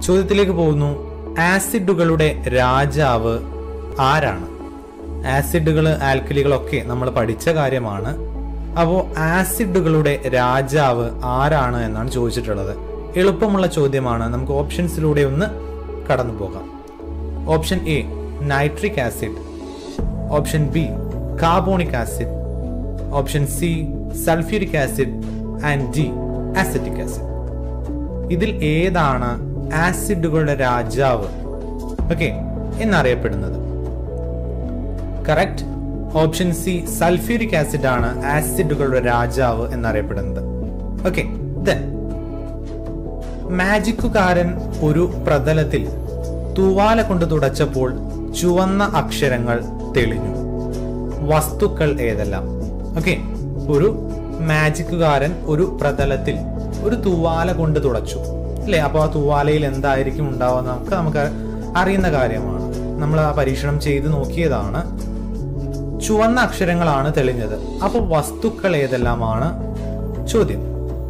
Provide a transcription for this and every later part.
ചോദ്യത്തിലേക്ക് പോകുന്നു ആസിഡുകളുടെ രാജാവ് ആരാണ് ആസിഡുകൾ ആൽക്കലികളൊക്കെ നമ്മൾ പഠിച്ച കാര്യമാണ് അപ്പോൾ ആസിഡുകളുടെ രാജാവ് ആരാണ് എന്നാണ് ചോദിച്ചിട്ടുള്ളത് എളുപ്പമുള്ള ചോദ്യമാണ് നമുക്ക് ഓപ്ഷൻസിലൂടെ ഒന്ന് കടന്നു പോകാം option A nitric acid option B carbonic acid option C sulphuric acid and D acetic acid ഇതിൽ ഏതാണ് ആസിഡുകളുടെ രാജാവ് ഓക്കെ എന്നറിയപ്പെടുന്നത് correct option C sulphuric acid ആണ് ആസിഡുകളുടെ രാജാവ് എന്നറിയപ്പെടുന്നത് ഓക്കെ ദെൻ മാജിക്കുകാരൻ ഒരു പ്രതലത്തിൽ തൂവാല കൊണ്ട് തുടച്ചപ്പോൾ ചുവന്ന അക്ഷരങ്ങൾ തെളിഞ്ഞു വസ്തുക്കൾ ഏതെല്ലാം ഓക്കെ ഒരു മാജിക്കുകാരൻ ഒരു പ്രതലത്തിൽ ഒരു തൂവാല കൊണ്ട് തുടച്ചു അല്ലേ അപ്പോൾ ആ തൂവാലയിൽ എന്തായിരിക്കും ഉണ്ടാവുക നമുക്ക് നമുക്ക് അറിയുന്ന കാര്യമാണ് നമ്മൾ ആ പരീക്ഷണം ചെയ്ത് നോക്കിയതാണ് ചുവന്ന അക്ഷരങ്ങളാണ് തെളിഞ്ഞത് അപ്പോൾ വസ്തുക്കൾ ഏതെല്ലാമാണ് ചോദ്യം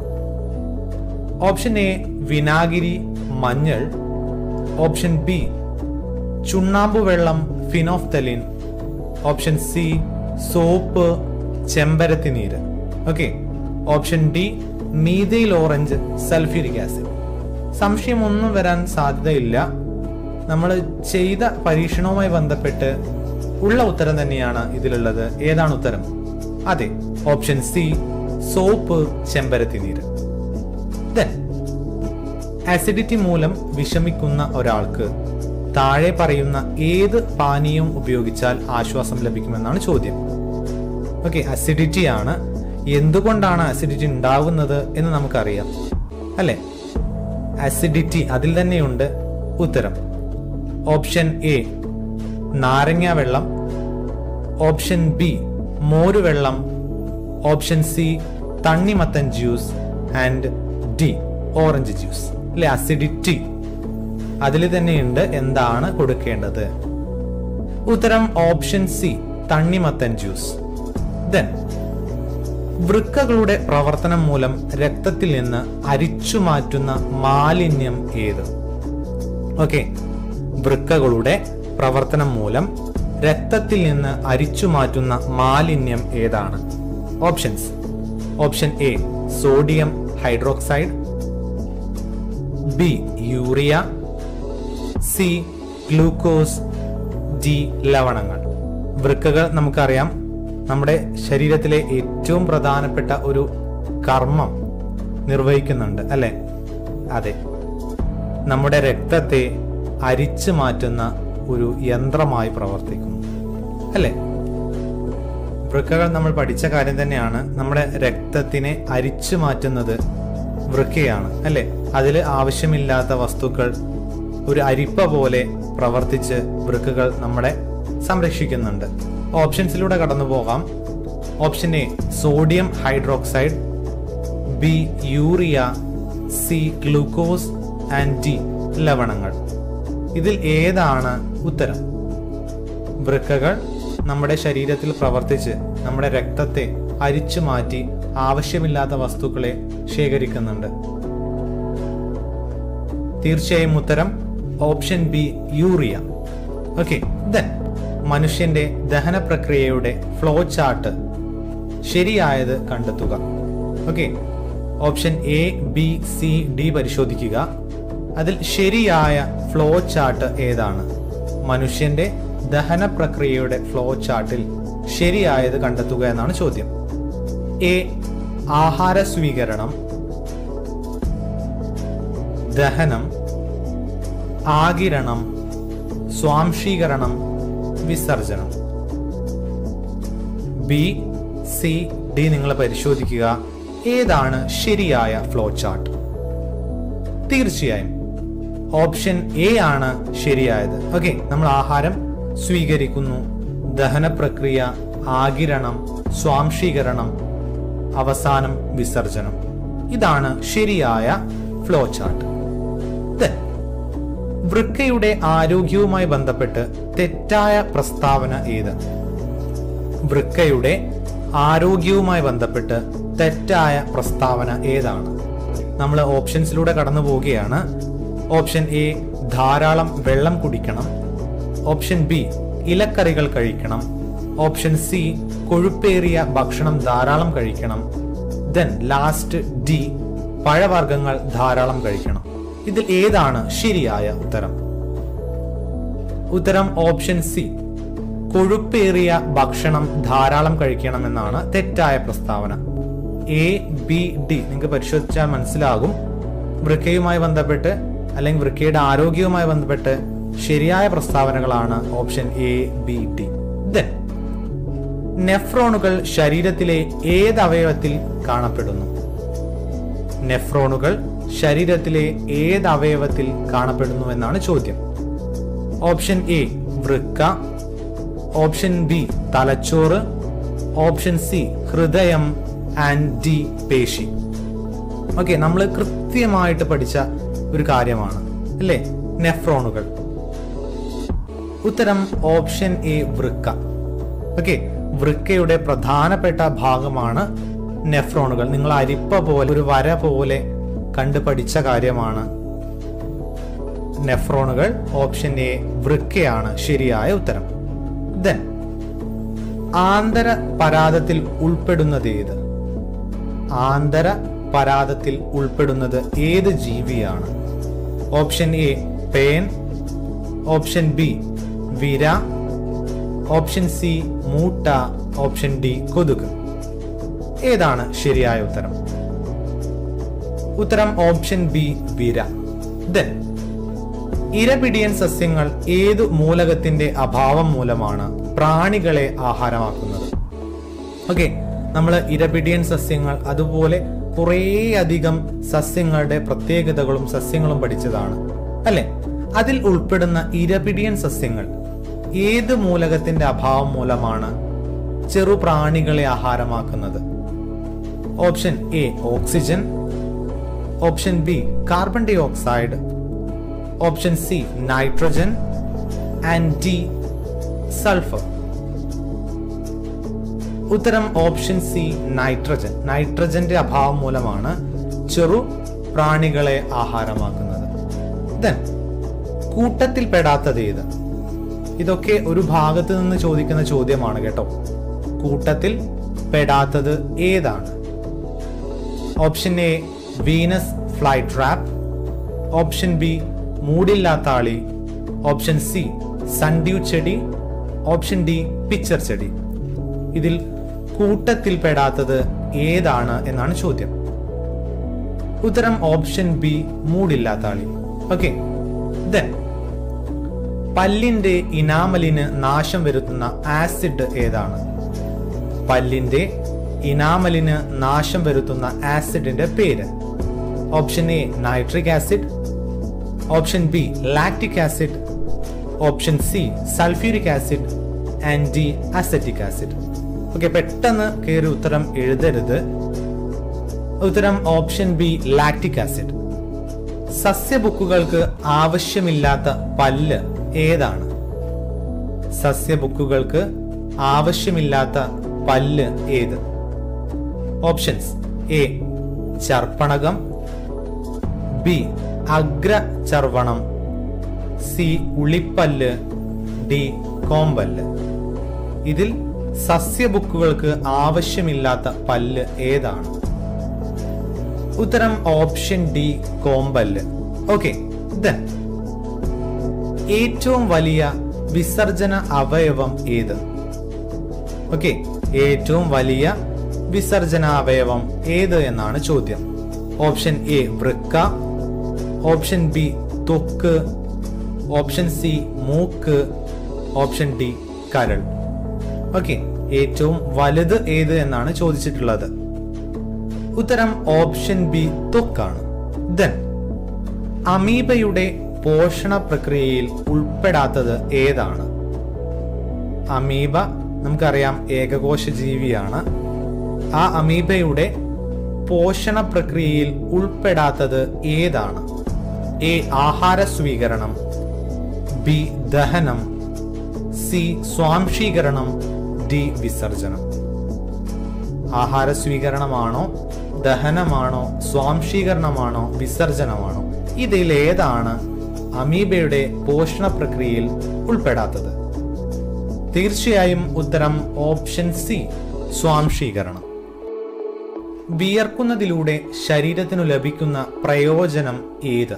ഓപ്ഷൻ എ വിനാഗിരി മഞ്ഞൾ ഓപ്ഷൻ ബി ചുണ്ണാമ്പ് വെള്ളം ഫിനോഫ്തലിൻ ഓപ്ഷൻ സി സോപ്പ് ചെമ്പരത്തി നീര് ഓക്കെ ഓപ്ഷൻ ഡി മീതയിൽ ഓറഞ്ച് സൾഫ്യൂരിക് ആസിഡ് സംശയമൊന്നും വരാൻ സാധ്യതയില്ല നമ്മൾ ചെയ്ത പരീക്ഷണവുമായി ബന്ധപ്പെട്ട് ഉള്ള ഉത്തരം തന്നെയാണ് ഇതിലുള്ളത് ഏതാണ് ഉത്തരം അതെ ഓപ്ഷൻ സി സോപ്പ് ചെമ്പരത്തി നീര് ദെൻ ആസിഡിറ്റി മൂലം വിഷമിക്കുന്ന ഒരാൾക്ക് താഴെ പറയുന്ന ഏത് പാനീയം ഉപയോഗിച്ചാൽ ആശ്വാസം ലഭിക്കുമെന്നാണ് ചോദ്യം ഓക്കെ അസിഡിറ്റി ആണ് എന്തുകൊണ്ടാണ് അസിഡിറ്റി ഉണ്ടാകുന്നത് എന്ന് നമുക്കറിയാം അല്ലെ അസിഡിറ്റി അതിൽ തന്നെയുണ്ട് ഉത്തരം ഓപ്ഷൻ എ നാരങ്ങ വെള്ളം ഓപ്ഷൻ ബി മോരുവെള്ളം ഓപ്ഷൻ സി തണ്ണിമത്തൻ juice and D orange juice അല്ലെ അസിഡിറ്റി അതിൽ തന്നെയുണ്ട് എന്താണ് കൊടുക്കേണ്ടത് ഉത്തരം ഓപ്ഷൻ സി തണ്ണിമത്തൻ ജ്യൂസ് ദെൻ വൃക്കകളുടെ പ്രവർത്തനം മൂലം രക്തത്തിൽ നിന്ന് അരിച്ചു മാറ്റുന്ന മാലിന്യം ഏത് ഓക്കെ വൃക്കകളുടെ പ്രവർത്തനം മൂലം രക്തത്തിൽ നിന്ന് അരിച്ചു മാറ്റുന്ന മാലിന്യം ഏതാണ് options option A sodium hydroxide B urea C glucose D ലവണങ്ങൾ വൃക്കകൾ നമുക്കറിയാം നമ്മുടെ ശരീരത്തിലെ ഏറ്റവും പ്രധാനപ്പെട്ട ഒരു കർമ്മം നിർവഹിക്കുന്നുണ്ട് അല്ലെ അതെ നമ്മുടെ രക്തത്തെ അരിച്ചു മാറ്റുന്ന ഒരു യന്ത്രമായി പ്രവർത്തിക്കുന്നു അല്ലെ വൃക്കകൾ നമ്മൾ പഠിച്ച കാര്യം തന്നെയാണ് നമ്മുടെ രക്തത്തിനെ അരിച്ചു മാറ്റുന്നത് വൃക്കയാണ് അല്ലെ അതിൽ ആവശ്യമില്ലാത്ത വസ്തുക്കൾ ഒരു അരിപ്പ പോലെ പ്രവർത്തിച്ച് വൃക്കകൾ നമ്മളെ സംരക്ഷിക്കുന്നുണ്ട് ഓപ്ഷൻസിലൂടെ കടന്നു പോകാം option A sodium hydroxide B urea C glucose and D ലവണങ്ങൾ ഇതിൽ ഏതാണ് ഉത്തരം വൃക്കകൾ നമ്മുടെ ശരീരത്തിൽ പ്രവർത്തിച്ച് നമ്മുടെ രക്തത്തെ അരിച്ചു മാറ്റി ആവശ്യമില്ലാത്ത വസ്തുക്കളെ ശേഖരിക്കുന്നുണ്ട് തീർച്ചയായും ഉത്തരം option B urea okay then മനുഷ്യന്റെ ദഹന പ്രക്രിയയുടെ ഫ്ലോ ചാർട്ട് ശരിയായത് കണ്ടെത്തുക okay option A B C D പരിശോധിക്കുക അതിൽ ശരിയായ ഫ്ലോ ചാർട്ട് ഏതാണ് മനുഷ്യന്റെ ദഹന പ്രക്രിയയുടെ ഫ്ലോ ചാർട്ടിൽ ശരിയായത് കണ്ടെത്തുക എന്നാണ് ചോദ്യം എ ആഹാര സ്വീകരണം ദഹനം ആകിരണം സ്വാംശീകരണം വിസർജനം ബി സി ഡി നിങ്ങൾ പരിശോധിക്കുക ഏതാണ് ശരിയായ ഫ്ലോ ചാർട്ട് തീർച്ചയായും ഓപ്ഷൻ എ ആണ് ശരിയായത് ഓക്കെ നമ്മൾ ആഹാരം സ്വീകരിക്കുന്നു ദഹന പ്രക്രിയ ആകിരണം സ്വാംശീകരണം അവസാനം വിസർജനം ഇതാണ് ശരിയായ ഫ്ലോ ചാർട്ട് Then, വൃക്കയുടെ ആരോഗ്യവുമായി ബന്ധപ്പെട്ട് തെറ്റായ പ്രസ്താവന ഏത് വൃക്കയുടെ ആരോഗ്യവുമായി ബന്ധപ്പെട്ട് തെറ്റായ പ്രസ്താവന ഏതാണ് നമ്മൾ ഓപ്ഷൻസിലൂടെ കടന്നു പോവുകയാണ് ഓപ്ഷൻ എ ധാരാളം വെള്ളം കുടിക്കണം ഓപ്ഷൻ ബി ഇലക്കറികൾ കഴിക്കണം ഓപ്ഷൻ സി കൊഴുപ്പേറിയ ഭക്ഷണം ധാരാളം കഴിക്കണം ദെൻ ലാസ്റ്റ് ഡി പഴവർഗ്ഗങ്ങൾ ധാരാളം കഴിക്കണം ഇതിൽ ഏതാണ് ശരിയായ ഉത്തരം ഉത്തരം ഓപ്ഷൻ സി കൊഴുപ്പേറിയ ഭക്ഷണം ധാരാളം കഴിക്കണമെന്നാണ് തെറ്റായ പ്രസ്താവന എ ബി ഡി നിങ്ങൾക്ക് പരിശോധിച്ചാൽ മനസ്സിലാകും വൃക്കയുമായി ബന്ധപ്പെട്ട് അല്ലെങ്കിൽ വൃക്കയുടെ ആരോഗ്യവുമായി ബന്ധപ്പെട്ട് ശരിയായ പ്രസ്താവനകളാണ് option A B D then നെഫ്രോണുകൾ ശരീരത്തിലെ ഏത് അവയവത്തിൽ കാണപ്പെടുന്നു നെഫ്രോണുകൾ ശരീരത്തിലെ ഏത് അവയവത്തിൽ കാണപ്പെടുന്നു എന്നാണ് ചോദ്യം ഓപ്ഷൻ എ വൃക്ക ഓപ്ഷൻ ബി തലച്ചോറ് ഓപ്ഷൻ സി ഹൃദയം ആൻഡ് ഡി പേശി ഓക്കെ നമ്മൾ കൃത്യമായിട്ട് പഠിച്ച ഒരു കാര്യമാണ് അല്ലേ നെഫ്രോണുകൾ ഉത്തരം ഓപ്ഷൻ എ വൃക്ക ഓക്കെ വൃക്കയുടെ പ്രധാനപ്പെട്ട ഭാഗമാണ് നെഫ്രോണുകൾ നിങ്ങൾ അരിപ്പ പോലെ ഒരു വര പോലെ കണ്ടു പഠിച്ച കാര്യമാണ് നെഫ്രോണുകൾ ഓപ്ഷൻ എ വൃക്കയാണ് ശരിയായ ഉത്തരം ദെൻ ആന്തര പരാതത്തിൽ ഉൾപ്പെടുന്നത് ഏത് ആന്തര പരാതത്തിൽ ഉൾപ്പെടുന്നത് ഏത് ജീവിയാണ് ഓപ്ഷൻ എ പേൻ ഓപ്ഷൻ ബി വിര ഓപ്ഷൻ സി മൂട്ട ഓപ്ഷൻ ഡി കൊതുക് ഏതാണ് ശരിയായ ഉത്തരം ഉത്തരം ഓപ്ഷൻ ബി വിര ദെൻ ഇരപിടിയൻ സസ്യങ്ങൾ ഏതു മൂലകത്തിന്റെ അഭാവം മൂലമാണ് പ്രാണികളെ ആഹാരമാക്കുന്നത് ഓക്കെ നമ്മൾ ഇരപിടിയൻ സസ്യങ്ങൾ അതുപോലെ കുറേ അധികം സസ്യങ്ങളുടെ പ്രത്യേകതകളും സസ്യങ്ങളും പഠിച്ചതാണ് അല്ലെ അതിൽ ഉൾപ്പെടുന്ന ഇരപിടിയൻ സസ്യങ്ങൾ ഏത് മൂലകത്തിന്റെ അഭാവം മൂലമാണ് ചെറു പ്രാണികളെ ആഹാരമാക്കുന്നത് option A oxygen option B carbon dioxide option C nitrogen and D sulphur ഉത്തരം ഓപ്ഷൻ സി നൈട്രജൻ നൈട്രജന്റെ അഭാവം മൂലമാണ് ചെറു പ്രാണികളെ ആഹാരമാക്കുന്നത് ദെൻ കൂട്ടത്തിൽ പെടാത്തത് ഏത് ഇതൊക്കെ ഒരു ഭാഗത്ത് നിന്ന് ചോദിക്കുന്ന ചോദ്യമാണ് കേട്ടോ കൂട്ടത്തിൽ പെടാത്തത് ഏതാണ് option A Venus fly trap option B മൂടില്ലാത്ത ആളി ഓപ്ഷൻ സി സൺഡ്യൂ ചെടി ഓപ്ഷൻ ഡി പിക്ചർ ചെടി ഇതിൽ കൂട്ടത്തിൽ പെടാത്തത് ഏതാണ് എന്നാണ് ചോദ്യം ഉത്തരം ഓപ്ഷൻ ബി മൂടില്ലാത്ത ആളി ഓക്കെ ദെൻ പല്ലിന്റെ ഇനാമലിന് നാശം വരുത്തുന്ന ആസിഡ് ഏതാണ് പല്ലിന്റെ ഇനാമലിന് നാശം വരുത്തുന്ന ആസിഡിന്റെ പേര് option A nitric acid option B lactic acid option C sulphuric acid and D acetic acid okay പെട്ടെന്ന് കയറി ഉത്തരം എഴുതരുത് ഉത്തരം ഓപ്ഷൻ ബി ലാക്റ്റിക് ആസിഡ് സസ്യബുക്കുകൾക്ക് ആവശ്യമില്ലാത്ത പല്ല് ഏതാണ് സസ്യബുക്കുകൾക്ക് ആവശ്യമില്ലാത്ത പല്ല് ഏത് ഓപ്ഷൻസ് എ ചർപ്പണകം ബി അഗ്രചർവണം സി ഉളിപ്പല്ല് ഡി കോമ്പല്ല് ഇതിൽ സസ്യബുക്കുകൾക്ക് ആവശ്യമില്ലാത്ത പല്ല് ഏതാണ് ഉത്തരം ഓപ്ഷൻ ഡി കോമ്പല്ല് ഓക്കെ ദെൻ ഏറ്റവും വലിയ വിസർജന അവയവം ഏത് ഓക്കെ ഏറ്റവും വലിയ വിസർജന അവയവം ഏത് എന്നാണ് ചോദ്യം ഓപ്ഷൻ എ വൃക്ക ഓപ്ഷൻ ബി ത്വക്ക് ഓപ്ഷൻ സി മൂക്ക് ഓപ്ഷൻ ഡി കരൾ ഓക്കെ ഏറ്റവും വലുത് ഏത് എന്നാണ് ചോദിച്ചിട്ടുള്ളത് ഉത്തരം ഓപ്ഷൻ ബി ത്വക്കാണ് ദെൻ അമീബയുടെ പോഷണ പ്രക്രിയയിൽ ഉൾപ്പെടാത്തത് ഏതാണ് അമീബ നമുക്കറിയാം ഏകകോശ ജീവിയാണ് ആ അമീബയുടെ പോഷണ പ്രക്രിയയിൽ ഉൾപ്പെടാത്തത് ഏതാണ് എ ആഹാര സ്വീകരണം ബി ദഹനം സി സ്വാംശീകരണം ഡി വിസർജനം ആഹാര സ്വീകരണമാണോ ദഹനമാണോ സ്വാംശീകരണമാണോ വിസർജനമാണോ ഇതിലേതാണ് അമീബയുടെ പോഷണ പ്രക്രിയയിൽ ഉൾപ്പെടാത്തത് തീർച്ചയായും ഉത്തരം ഓപ്ഷൻ സി സ്വാംശീകരണം വിയർക്കുന്നതിലൂടെ ശരീരത്തിനു ലഭിക്കുന്ന പ്രയോജനം ഏത്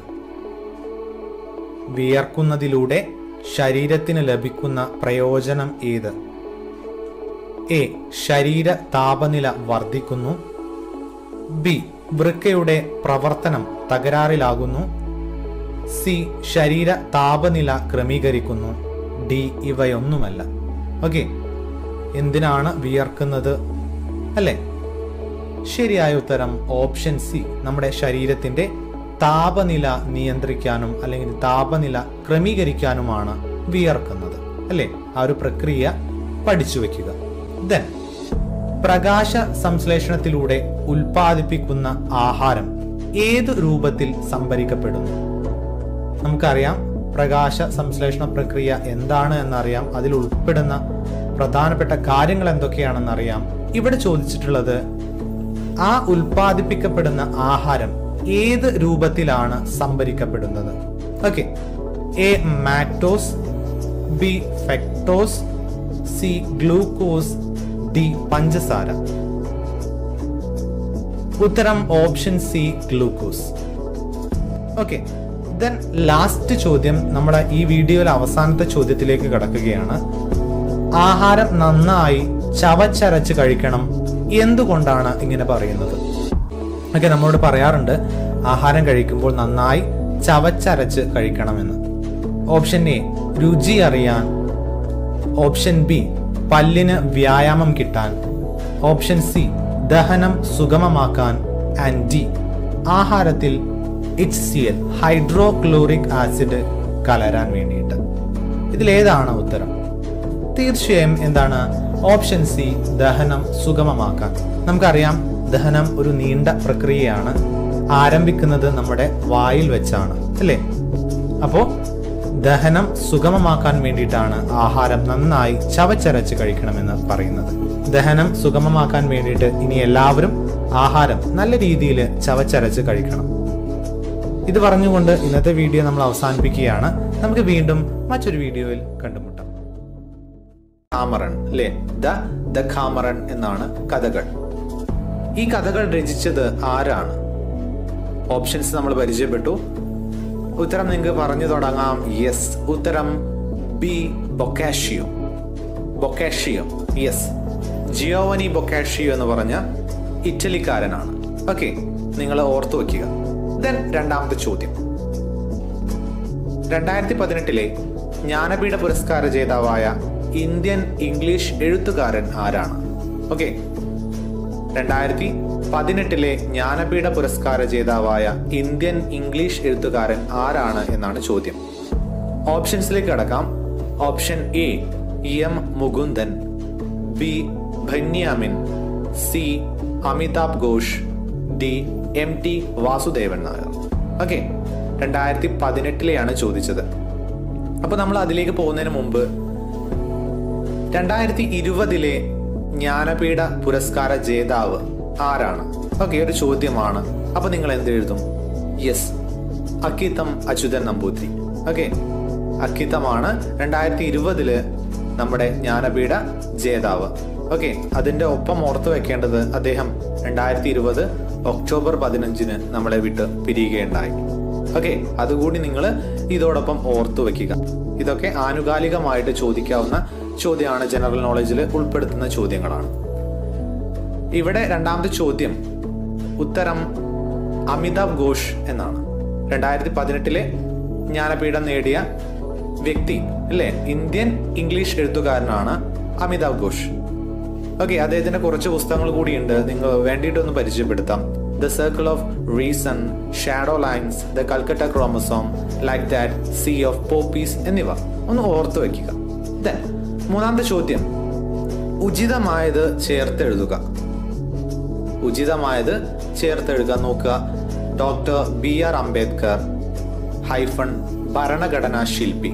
വിയർക്കുന്നതിലൂടെ ശരീരത്തിന് ലഭിക്കുന്ന പ്രയോജനം ഏത് എ ശരീര താപനില വർദ്ധിക്കുന്നു ബി വൃക്കയുടെ പ്രവർത്തനം തകരാറിലാകുന്നു സി ശരീര താപനില ക്രമീകരിക്കുന്നു ഡി ഇവയൊന്നുമല്ല ഓക്കെ എന്തിനാണ് വിയർക്കുന്നത് അല്ലേ ശരിയായ ഉത്തരം ഓപ്ഷൻ സി നമ്മുടെ ശരീരത്തിന്റെ താപനില നിയന്ത്രിക്കാനും അല്ലെങ്കിൽ താപനില ക്രമീകരിക്കാനുമാണ് വിയർക്കുന്നത് അല്ലേ ആ ഒരു പ്രക്രിയ പഠിച്ചു വെക്കുക ദെൻ പ്രകാശ സംശ്ലേഷണത്തിലൂടെ ഉൽപ്പാദിപ്പിക്കുന്ന ആഹാരം ഏത് രൂപത്തിൽ സംഭരിക്കപ്പെടുന്നു നമുക്കറിയാം പ്രകാശ സംശ്ലേഷണ പ്രക്രിയ എന്താണ് എന്നറിയാം അതിൽ ഉൾപ്പെടുന്ന പ്രധാനപ്പെട്ട കാര്യങ്ങൾ എന്തൊക്കെയാണെന്നറിയാം ഇവിടെ ചോദിച്ചിട്ടുള്ളത് ആ ഉൽപ്പാദിപ്പിക്കപ്പെടുന്ന ആഹാരം ഏത് രൂപത്തിലാണ് സംഭരിക്കപ്പെടുന്നത് ഓക്കെ എ മാക്ടോസ് ബി ഫെക്ടോസ് സി ഗ്ലൂക്കോസ് ഡി പഞ്ചസാര ഉത്തരം option C glucose okay then last ചോദ്യം നമ്മുടെ ഈ വീഡിയോയിലെ അവസാനത്തെ ചോദ്യത്തിലേക്ക് കടക്കുകയാണ് ആഹാരം നന്നായി ചവച്ചരച്ച് കഴിക്കണം എന്തുകൊണ്ടാണ് ഇങ്ങനെ പറയുന്നത് ഓക്കെ നമ്മളോട് പറയാറുണ്ട് ആഹാരം കഴിക്കുമ്പോൾ നന്നായി ചവച്ചരച്ച് കഴിക്കണമെന്ന് ഓപ്ഷൻ എ രുചി അറിയാൻ ഓപ്ഷൻ ബി പല്ലിന് വ്യായാമം കിട്ടാൻ ഓപ്ഷൻ സി ദഹനം സുഗമമാക്കാൻ ആൻഡ് ഡി ആഹാരത്തിൽ H C L hydrochloric acid കലരാൻ വേണ്ടിയിട്ട് ഇതിലേതാണ് ഉത്തരം തീർച്ചയായും എന്താണ് ഓപ്ഷൻ സി ദഹനം സുഗമമാക്കാൻ നമുക്കറിയാം ദഹനം ഒരു നീണ്ട പ്രക്രിയയാണ് ആരംഭിക്കുന്നത് നമ്മുടെ വായിൽ വെച്ചാണ് അല്ലേ അപ്പോ ദഹനം സുഗമമാക്കാൻ വേണ്ടിയിട്ടാണ് ആഹാരം നന്നായി ചവച്ചരച്ച് കഴിക്കണമെന്ന് പറയുന്നത് ദഹനം സുഗമമാക്കാൻ വേണ്ടിയിട്ട് ഇനി എല്ലാവരും ആഹാരം നല്ല രീതിയിൽ ചവച്ചരച്ച് കഴിക്കണം ഇത് പറഞ്ഞുകൊണ്ട് ഇന്നത്തെ വീഡിയോ നമ്മൾ അവസാനിപ്പിക്കുകയാണ് നമുക്ക് വീണ്ടും മറ്റൊരു വീഡിയോയിൽ കണ്ടുമുട്ടാം ഖാമറൻ അല്ലേ ദ ദ ഖാമറൻ എന്നാണ് കഥകൾ ഈ കഥകൾ രചിച്ചത് ആരാണ് ഓപ്ഷൻസ് നമ്മൾ പരിചയപ്പെട്ടു ഉത്തരം നിങ്ങൾക്ക് പറഞ്ഞു തുടങ്ങാം യെസ് ഉത്തരം B Boccaccio Boccaccio yes Giovanni Boccaccio എന്ന് പറഞ്ഞ ഇറ്റലിക്കാരനാണ് ഓക്കെ നിങ്ങൾ ഓർത്തു വെക്കുക ദെൻ രണ്ടാമത്തെ ചോദ്യം രണ്ടായിരത്തി പതിനെട്ടിലെ ജ്ഞാനപീഠ പുരസ്കാര ജേതാവായ ഇന്ത്യൻ ഇംഗ്ലീഷ് എഴുത്തുകാരൻ ആരാണ് ഓക്കെ രണ്ടായിരത്തി പതിനെട്ടിലെ ജ്ഞാനപീഠ പുരസ്കാര ജേതാവായ ഇന്ത്യൻ ഇംഗ്ലീഷ് എഴുത്തുകാരൻ ആരാണ് എന്നാണ് ചോദ്യം ഓപ്ഷൻസിലേക്ക് കടക്കാം option A M Mukundan B Benyamin C Amitav Ghosh D M T Vasudevan Nair okay രണ്ടായിരത്തി പതിനെട്ടിലെയാണ് ചോദിച്ചത് അപ്പൊ നമ്മൾ അതിലേക്ക് പോകുന്നതിന് മുമ്പ് രണ്ടായിരത്തി ഇരുപതിലെ ജ്ഞാനപീഠ പുരസ്കാര ജേതാവ് ആരാണ് ഓക്കെ ഒരു ചോദ്യമാണ് അപ്പൊ നിങ്ങൾ എന്ത് എഴുതും യെസ് അക്കിത്തം അച്യുതൻ നമ്പൂതിരി ഓക്കെ അക്കിത്തമാണ് രണ്ടായിരത്തി ഇരുപതില് നമ്മുടെ ജ്ഞാനപീഠ ജേതാവ് ഓക്കെ അതിന്റെ ഒപ്പം ഓർത്തു വെക്കേണ്ടത് അദ്ദേഹം രണ്ടായിരത്തി ഇരുപത് ഒക്ടോബർ പതിനഞ്ചിന് നമ്മളെ വിട്ട് പിരിയുകയുണ്ടായി ഓക്കെ അതുകൂടി നിങ്ങൾ ഇതോടൊപ്പം ഓർത്തു വെക്കുക ഇതൊക്കെ ആനുകാലികമായിട്ട് ചോദിക്കാവുന്ന ചോദ്യമാണ് ജനറൽ നോളജിൽ ഉൾപ്പെടുത്തുന്ന ചോദ്യങ്ങളാണ് ഇവിടെ രണ്ടാമത്തെ ചോദ്യം ഉത്തരം അമിതാഭ് ഘോഷ് എന്നാണ് രണ്ടായിരത്തി പതിനെട്ടിലെ ജ്ഞാനപീഠം നേടിയ വ്യക്തി അല്ലേ ഇന്ത്യൻ ഇംഗ്ലീഷ് എഴുത്തുകാരനാണ് അമിതാഭ് ഘോഷ് ഓക്കെ അദ്ദേഹത്തിന്റെ കുറച്ച് പുസ്തകങ്ങൾ കൂടിയുണ്ട് നിങ്ങൾ വേണ്ടിയിട്ടൊന്ന് പരിചയപ്പെടുത്താം the circle of reason shadow lines the Calcutta chromosome like that sea of poppies എന്നിവ ഒന്ന് ഓർത്തു വെക്കുക ദെൻ മൂന്നാമത്തെ ചോദ്യം ഉചിതമായത് ചേർത്തെഴുതുക ഉചിതമായത് ചേർത്തെഴുതുക നോക്കുക doctor B R Ambedkar hyphen ഭരണഘടനാ ശില്പി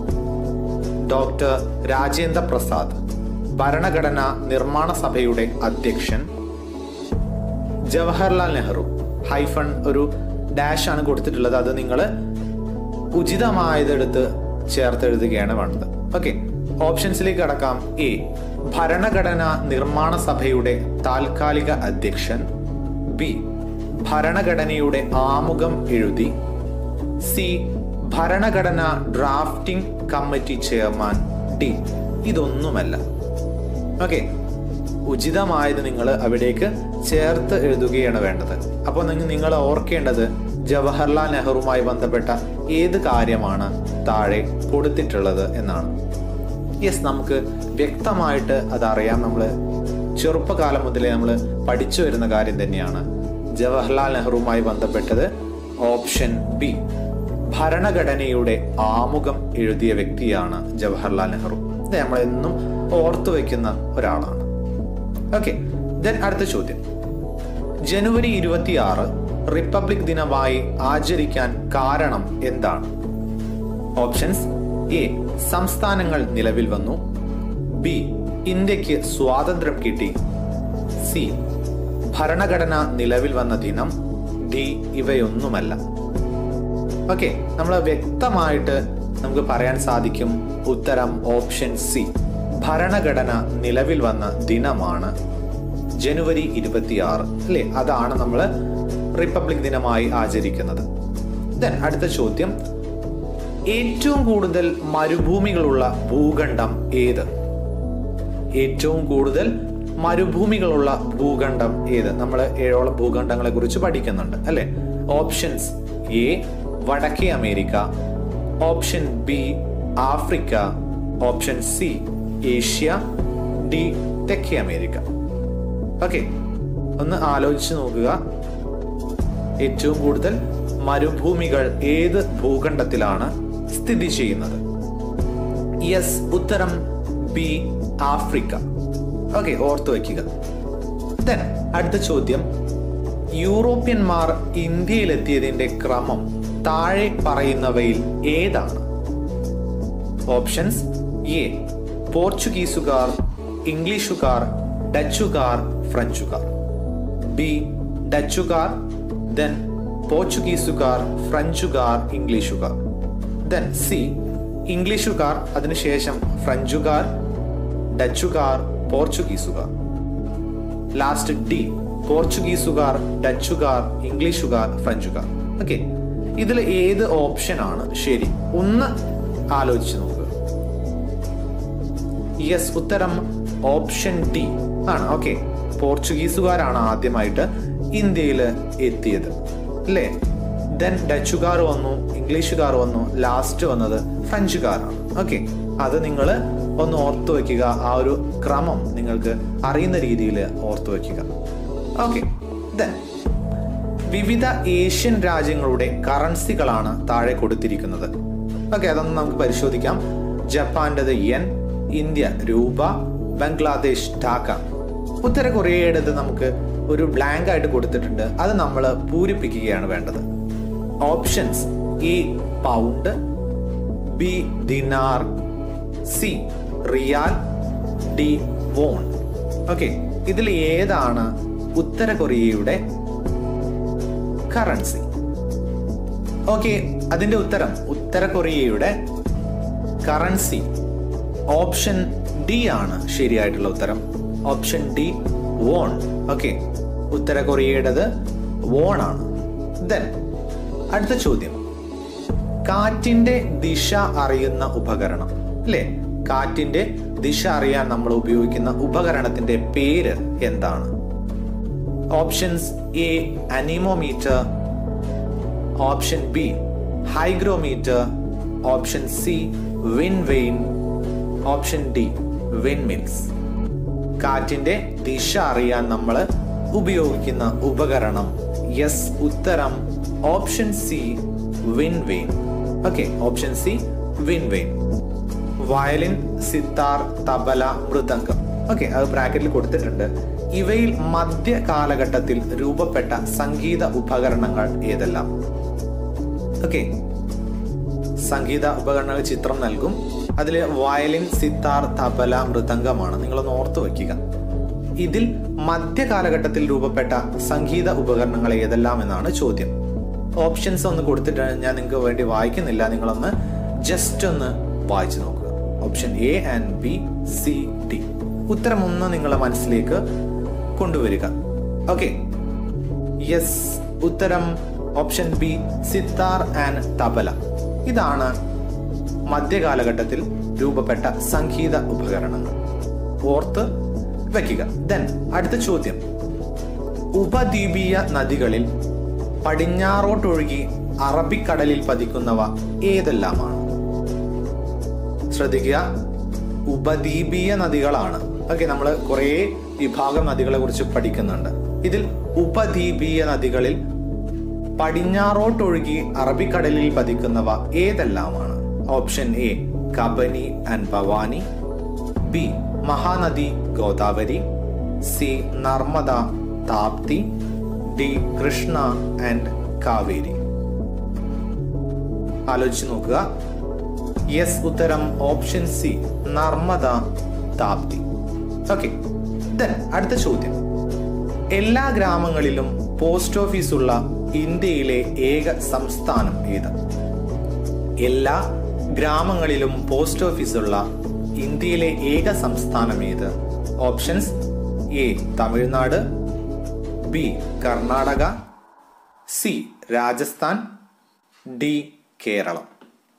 ഡോക്ടർ രാജേന്ദ്ര പ്രസാദ് ഭരണഘടനാ നിർമ്മാണ സഭയുടെ അധ്യക്ഷൻ ജവഹർലാൽ നെഹ്റു ഹൈഫൺ ഒരു ഡാഷ് ആണ് കൊടുത്തിട്ടുള്ളത് അത് നിങ്ങൾ ഉചിതമായതെടുത്ത് ചേർത്ത് എഴുതുകയാണ് വേണ്ടത് ഓക്കെ ഓപ്ഷൻസിലേക്ക് കടക്കാം എ ഭരണഘടനാ നിർമ്മാണ സഭയുടെ താൽക്കാലിക അധ്യക്ഷൻ ബി ഭരണഘടനയുടെ ആമുഖം എഴുതി സി ഭരണഘടന ഡ്രാഫ്റ്റിംഗ് കമ്മിറ്റി ചെയർമാൻ ഡി ഇതൊന്നുമല്ല ഓക്കെ ഉചിതമായത് നിങ്ങൾ അവിടേക്ക് ചേർത്ത് എഴുതുകയാണ് വേണ്ടത് അപ്പോൾ നിങ്ങൾ നിങ്ങൾ ഓർക്കേണ്ടത് ജവഹർലാൽ നെഹ്റുവുമായി ബന്ധപ്പെട്ട ഏത് കാര്യമാണ് താഴെ കൊടുത്തിട്ടുള്ളത് എന്നാണ് യെസ് നമുക്ക് വ്യക്തമായിട്ട് അതറിയാം നമ്മൾ ചെറുപ്പകാലം മുതലേ നമ്മൾ പഠിച്ചു വരുന്ന കാര്യം തന്നെയാണ് ജവഹർലാൽ നെഹ്റുവുമായി ബന്ധപ്പെട്ടത് ഓപ്ഷൻ ബി ഭരണഘടനയുടെ ആമുഖം എഴുതിയ വ്യക്തിയാണ് ജവഹർലാൽ നെഹ്റു ഇത് നമ്മൾ എന്നും ഓർത്തു വെക്കുന്ന ഒരാളാണ് ഓക്കെ ദെൻ അടുത്ത ചോദ്യം ജനുവരി ഇരുപത്തിയാറ് റിപ്പബ്ലിക് ദിനമായി ആചരിക്കാൻ കാരണം എന്താണ് ഓപ്ഷൻസ് എ സംസ്ഥാനങ്ങൾ നിലവിൽ വന്നു ബി ഇന്ത്യക്ക് സ്വാതന്ത്ര്യം കിട്ടി സി ഭരണഘടന നിലവിൽ വന്ന ദിനം ഡി ഇവയൊന്നുമല്ല ഓക്കെ നമ്മൾ വ്യക്തമായിട്ട് നമുക്ക് പറയാൻ സാധിക്കും ഉത്തരം ഓപ്ഷൻ സി ഭരണഘടന നിലവിൽ വന്ന ദിനമാണ് ജനുവരി ഇരുപത്തിയാറ് അല്ലേ അതാണ് നമ്മൾ റിപ്പബ്ലിക് ദിനമായി ആചരിക്കുന്നത് ദെൻ അടുത്ത ചോദ്യം ഏറ്റവും കൂടുതൽ മരുഭൂമികളുള്ള ഭൂഖണ്ഡം ഏത് ഏറ്റവും കൂടുതൽ മരുഭൂമികളുള്ള ഭൂഖണ്ഡം ഏത് നമ്മൾ ഏഴോളം ഭൂഖണ്ഡങ്ങളെ കുറിച്ച് പഠിക്കുന്നുണ്ട് അല്ലെ ഓപ്ഷൻസ് എ വടക്കേ America option B Africa option C Asia D തെക്കേ അമേരിക്ക ഓക്കെ ഒന്ന് ആലോചിച്ച് നോക്കുക ഏറ്റവും കൂടുതൽ മരുഭൂമികൾ ഏത് ഭൂഖണ്ഡത്തിലാണ് സ്ഥിതി ചെയ്യുന്നത് യെസ് ഉത്തരം ബി ആഫ്രിക്ക ഓക്കെ ഓർത്തു വയ്ക്കുക ദെൻ അടുത്ത ചോദ്യം യൂറോപ്യന്മാർ ഇന്ത്യയിലെത്തിയതിന്റെ ക്രമം താഴെ പറയുന്നവയിൽ ഏതാണ് ഓപ്ഷൻസ് എ പോർച്ചുഗീസുകാർ ഇംഗ്ലീഷുകാർ ഡച്ചുകാർ ഫ്രഞ്ചുകാർ ബി ഡച്ചുകാർ ദെൻ പോർച്ചുഗീസുകാർ ഫ്രഞ്ചുകാർ ഇംഗ്ലീഷുകാർ ദെൻ സി ഇംഗ്ലീഷുകാർ അതിനുശേഷം ഫ്രഞ്ചുകാർ ഡച്ചുകാർ പോർച്ചുഗീസുകാർ ലാസ്റ്റ് ഡി പോർച്ചുഗീസുകാർ ഡച്ചുകാർ ഇംഗ്ലീഷുകാർ ഫ്രഞ്ചുകാർ ഓക്കെ ഇതിൽ ഏത് ഓപ്ഷൻ ആണ് ശരി ഒന്ന് ആലോചിച്ച് നോക്കുക യെസ് ഉത്തരം ഓപ്ഷൻ ഡി ആണ് ഓക്കെ പോർച്ചുഗീസുകാരാണ് ആദ്യമായിട്ട് ഇന്ത്യയിൽ എത്തിയത് അല്ലേ ദെൻ ഡച്ചുകാർ വന്നു ഇംഗ്ലീഷുകാർ വന്നു ലാസ്റ്റ് വന്നത് ഫ്രഞ്ചുകാരാണ് ഓക്കെ അത് നിങ്ങൾ ഒന്ന് ഓർത്തു വെക്കുക ആ ഒരു ക്രമം നിങ്ങൾക്ക് അറിയുന്ന രീതിയിൽ ഓർത്തു വെക്കുക ഓക്കെ ദെൻ വിവിധ ഏഷ്യൻ രാജ്യങ്ങളുടെ കറൻസികളാണ് താഴെ കൊടുത്തിരിക്കുന്നത് ഓക്കെ അതൊന്ന് നമുക്ക് പരിശോധിക്കാം ജപ്പാന്റേത് യെൻ ഇന്ത്യ രൂപ ബംഗ്ലാദേശ് ഢാക്ക ഉത്തര കൊറിയയുടേത് നമുക്ക് ഒരു ബ്ലാങ്ക് ആയിട്ട് കൊടുത്തിട്ടുണ്ട് അത് നമ്മൾ പൂരിപ്പിക്കുകയാണ് വേണ്ടത് options A pound B dinar C riyal D won okay ഇതിൽ ഏതാണ് ഉത്തര കൊറിയയുടെ കറൻസി ഓക്കെ അതിന്റെ ഉത്തരം ഉത്തര കൊറിയയുടെ കറൻസി ഓപ്ഷൻ ഡി ആണ് ശരിയായിട്ടുള്ള ഉത്തരം ഓപ്ഷൻ ഡി വോൺ ഓക്കെ ഉത്തര കൊറിയയുടേത് വോൺ ആണ് ദെൻ അടുത്ത ചോദ്യം കാറ്റിന്റെ ദിശ അറിയുന്ന ഉപകരണം അല്ലേ കാറ്റിന്റെ ദിശ അറിയാൻ നമ്മൾ ഉപയോഗിക്കുന്ന ഉപകരണത്തിന്റെ പേര് എന്താണ് options A anemometer option B hygrometer option C wind vane option D windmills കാറ്റിന്റെ ദിശ അറിയാൻ നമ്മൾ ഉപയോഗിക്കുന്ന ഉപകരണം യെസ് ഉത്തരം option C wind vane okay option C wind vane violin sitar tabla mridangam okay അത് ബ്രാക്കറ്റിൽ കൊടുത്തിട്ടുണ്ട് ഇവയിൽ മധ്യ കാലഘട്ടത്തിൽ രൂപപ്പെട്ട സംഗീത ഉപകരണങ്ങൾ ഏതെല്ലാം ഓക്കെ സംഗീത ഉപകരണങ്ങൾ ചിത്രം നൽകും അതിൽ വയലിൻ സിത്താർ തബല മൃദംഗമാണ് നിങ്ങളൊന്ന് ഓർത്തു വയ്ക്കുക ഇതിൽ മധ്യ കാലഘട്ടത്തിൽ രൂപപ്പെട്ട സംഗീത ഉപകരണങ്ങൾ ഏതെല്ലാം എന്നാണ് ചോദ്യം ഓപ്ഷൻസ് ഒന്ന് കൊടുത്തിട്ട് ഞാൻ നിങ്ങൾക്ക് വേണ്ടി വായിക്കുന്നില്ല നിങ്ങളൊന്ന് ജസ്റ്റ് ഒന്ന് വായിച്ചു നോക്കുക option A and B C D ഉത്തരം ഒന്ന് നിങ്ങളെ മനസ്സിലേക്ക് കൊണ്ടുവരിക ഓക്കെ യെസ് ഉത്തരം option B sitar and tabla ഇതാണ് മധ്യകാലഘട്ടത്തിൽ രൂപപ്പെട്ട സംഗീത ഉപകരണങ്ങൾ ഓർത്ത് വയ്ക്കുക ദെൻ അടുത്ത ചോദ്യം ഉപദ്വീപീയ നദികളിൽ പടിഞ്ഞാറോട്ടൊഴുകി അറബിക്കടലിൽ പതിക്കുന്നവ ഏതെല്ലാമാണ് ശ്രദ്ധിക്കുക ഉപദ്വീപീയ നദികളാണ് ഓക്കെ നമ്മൾ കുറേ വിഭാഗം നദികളെ കുറിച്ച് പഠിക്കുന്നുണ്ട് ഇതിൽ ഉപദ്വീപീയ നദികളിൽ പടിഞ്ഞാറോട്ടൊഴുകി അറബിക്കടലിൽ പതിക്കുന്നവ ഏതെല്ലാമാണ് option A Kabani and Bhavani B Mahanadi Godavari C Narmada Tapti D Krishna and Kaveri ആലോചിച്ച് നോക്കുക യെസ് ഉത്തരം option C Narmada Tapti okay then അടുത്ത ചോദ്യം എല്ലാ ഗ്രാമങ്ങളിലും പോസ്റ്റ് ഓഫീസ് ഉള്ള ഇന്ത്യയിലെ ഏക സംസ്ഥാനം ഏത് എല്ലാ ഗ്രാമങ്ങളിലും പോസ്റ്റ് ഓഫീസ് ഉള്ള ഇന്ത്യയിലെ ഏക സംസ്ഥാനം ഏത് options A Tamil Nadu B Karnataka C Rajasthan D Keralam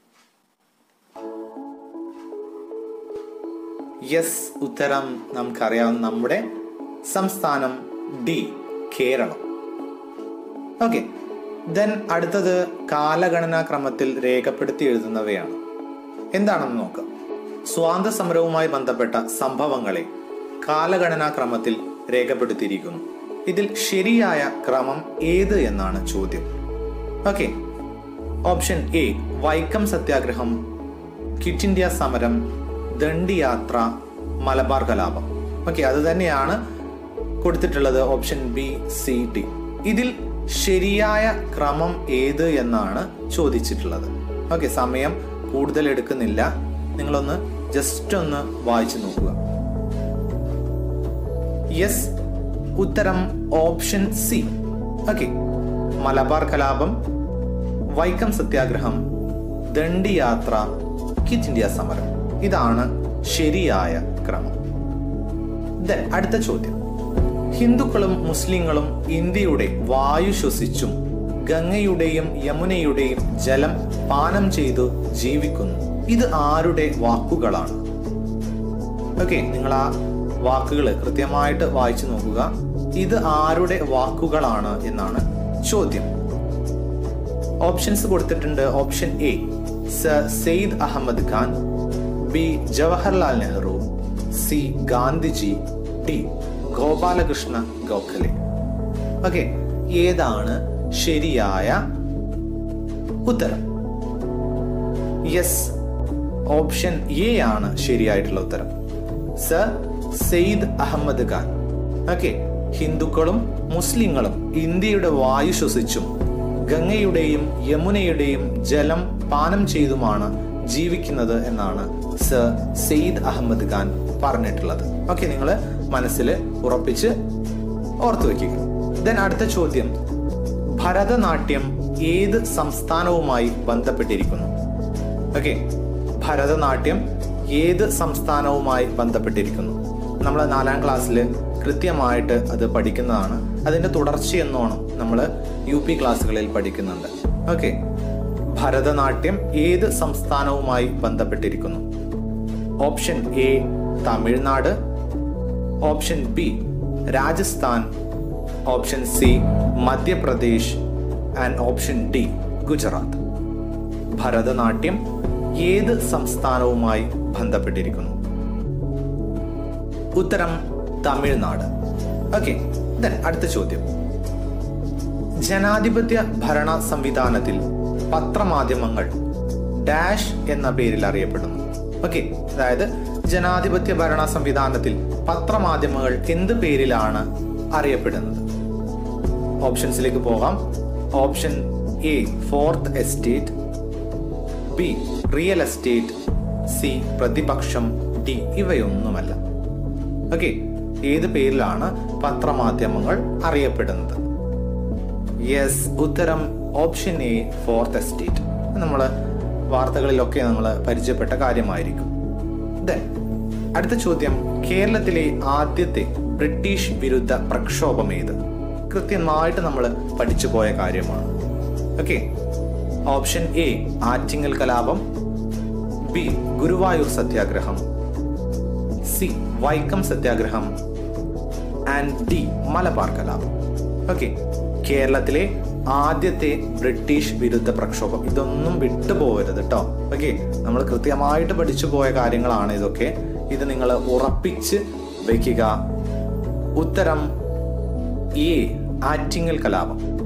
yes ഉത്തരം നമുക്കറിയാവുന്ന നമ്മുടെ സംസ്ഥാനം ഡി കേരളം ഓക്കെ ദെൻ അടുത്തത് കാലഗണനാ ക്രമത്തിൽ രേഖപ്പെടുത്തി എഴുതുന്നവയാണ് എന്താണെന്ന് നോക്കാം സ്വാതന്ത്ര്യ സമരവുമായി ബന്ധപ്പെട്ട സംഭവങ്ങളെ കാലഗണനാ ക്രമത്തിൽ രേഖപ്പെടുത്തിയിരിക്കുന്നു ഇതിൽ ശരിയായ ക്രമം ഏത് എന്നാണ് ചോദ്യം ഓക്കെ ഓപ്ഷൻ എ വൈക്കം സത്യാഗ്രഹം ക്വിറ്റ് ഇന്ത്യ സമരം ദണ്ഡിയാത്ര മലബാർ കലാപം ഓക്കെ അത് തന്നെയാണ് കൊടുത്തിട്ടുള്ളത് ഓപ്ഷൻ ബി സി ഡി ഇതിൽ ശരിയായ ക്രമം ഏത് എന്നാണ് ചോദിച്ചിട്ടുള്ളത് ഓക്കെ സമയം കൂടുതൽ എടുക്കുന്നില്ല നിങ്ങളൊന്ന് ജസ്റ്റ് ഒന്ന് വായിച്ചു നോക്കുക യെസ് ഉത്തരം ഓപ്ഷൻ സി ഓക്കെ മലബാർ കലാപം വൈക്കം സത്യാഗ്രഹം ദണ്ഡിയാത്ര ക്വിറ്റ് ഇന്ത്യ സമരം ഇതാണ് ശരിയായ ക്രമം Then അടുത്ത ചോദ്യം ഹിന്ദുക്കളും മുസ്ലിങ്ങളും ഇന്ത്യയുടെ വായു ശ്വസിച്ചും ഗംഗയുടെയും യമുനയുടെയും ജലം പാനം ചെയ്തു ജീവിക്കുന്നു ഇത് ആരുടെ വാക്കുകളാണ് ഓക്കെ നിങ്ങൾ ആ വാക്കുകൾ കൃത്യമായിട്ട് വായിച്ചു നോക്കുക ഇത് ആരുടെ വാക്കുകളാണ് എന്നാണ് ചോദ്യം ഓപ്ഷൻസ് കൊടുത്തിട്ടുണ്ട് option A sir Syed Ahmed Khan B Jawaharlal Nehru C Gandhiji D Gopalakrishna Gokhale okay ഏതാണ് ശരിയായ ഉത്തരം യെസ് ഓപ്ഷൻ എ ആണ് ശരിയായിട്ടുള്ള ഉത്തരം സർ സെയ്ദ് അഹമ്മദ് ഖാൻ ഓക്കെ ഹിന്ദുക്കളും മുസ്ലിങ്ങളും ഇന്ത്യയുടെ വായു ശ്വസിച്ചും ഗംഗയുടെയും യമുനയുടെയും ജലം പാനം ചെയ്തുമാണ് ജീവിക്കുന്നത് എന്നാണ് സർ സെയ്ദ് അഹമ്മദ് ഖാൻ പറഞ്ഞിട്ടുള്ളത് ഓക്കെ നിങ്ങൾ മനസ്സിൽ ഉറപ്പിച്ച് ഓർത്തു വെക്കുക ദെൻ അടുത്ത ചോദ്യം ഭരതനാട്യം ഏത് സംസ്ഥാനവുമായി ബന്ധപ്പെട്ടിരിക്കുന്നു ഓക്കെ ഭരതനാട്യം ഏത് സംസ്ഥാനവുമായി ബന്ധപ്പെട്ടിരിക്കുന്നു നമ്മൾ നാലാം ക്ലാസ്സിൽ കൃത്യമായിട്ട് അത് പഠിക്കുന്നതാണ് അതിന്റെ തുടർച്ചയെന്നോണം നമ്മൾ യു പി ക്ലാസ്സുകളിൽ പഠിക്കുന്നുണ്ട് ഓക്കെ ഭരതനാട്യം ഏത് സംസ്ഥാനവുമായി ബന്ധപ്പെട്ടിരിക്കുന്നു option A Tamil Nadu option B Rajasthan option C Madhya Pradesh and option D Gujarat Bharatanatyam ഏത് സംസ്ഥാനവുമായി ബന്ധപ്പെട്ടിരിക്കുന്നു ഉത്തരം തമിഴ്നാട് ഓക്കെ അടുത്ത ചോദ്യം ജനാധിപത്യ ഭരണ സംവിധാനത്തിൽ പത്രമാധ്യമങ്ങൾ ഡാഷ് എന്ന പേരിൽ അറിയപ്പെടുന്നു ഓക്കെ അതായത് ജനാധിപത്യ ഭരണ സംവിധാനത്തിൽ പത്രമാധ്യമങ്ങൾ എന്ത് പേരിലാണ് അറിയപ്പെടുന്നത് ഓപ്ഷൻസിലേക്ക് പോകാം option A fourth estate B real estate C പ്രതിപക്ഷം ഡി ഇവയൊന്നുമല്ല ഓക്കെ ഏത് പേരിലാണ് പത്രമാധ്യമങ്ങൾ അറിയപ്പെടുന്നത് യെസ് ഉത്തരം ഓപ്ഷൻ എ ഫോർത്ത് എസ്റ്റേറ്റ് നമ്മൾ വാർത്തകളിലൊക്കെ നമ്മൾ പരിചയപ്പെട്ട കാര്യമായിരിക്കും ദെൻ അടുത്ത ചോദ്യം കേരളത്തിലെ ആദ്യത്തെ ബ്രിട്ടീഷ് വിരുദ്ധ പ്രക്ഷോഭം ഏത് കൃത്യമായിട്ട് നമ്മൾ പഠിച്ചു പോയ കാര്യമാണ് ഓക്കെ ഓപ്ഷൻ എ ആറ്റിങ്ങൽ കലാപം ബി ഗുരുവായൂർ സത്യാഗ്രഹം സി വൈക്കം സത്യാഗ്രഹം ആൻഡ് ഡി മലബാർ കലാപം ഓക്കെ കേരളത്തിലെ ആദ്യത്തെ ബ്രിട്ടീഷ് വിരുദ്ധ പ്രക്ഷോഭം ഇതൊന്നും വിട്ടുപോകരുത് കേട്ടോ ഓക്കെ നമ്മൾ കൃത്യമായിട്ട് പഠിച്ചു പോയ കാര്യങ്ങളാണ് ഇതൊക്കെ ഇത് നിങ്ങൾ ഉറപ്പിച്ച് വെക്കുക ഉത്തരം എ ആറ്റിങ്ങൽ കലാപം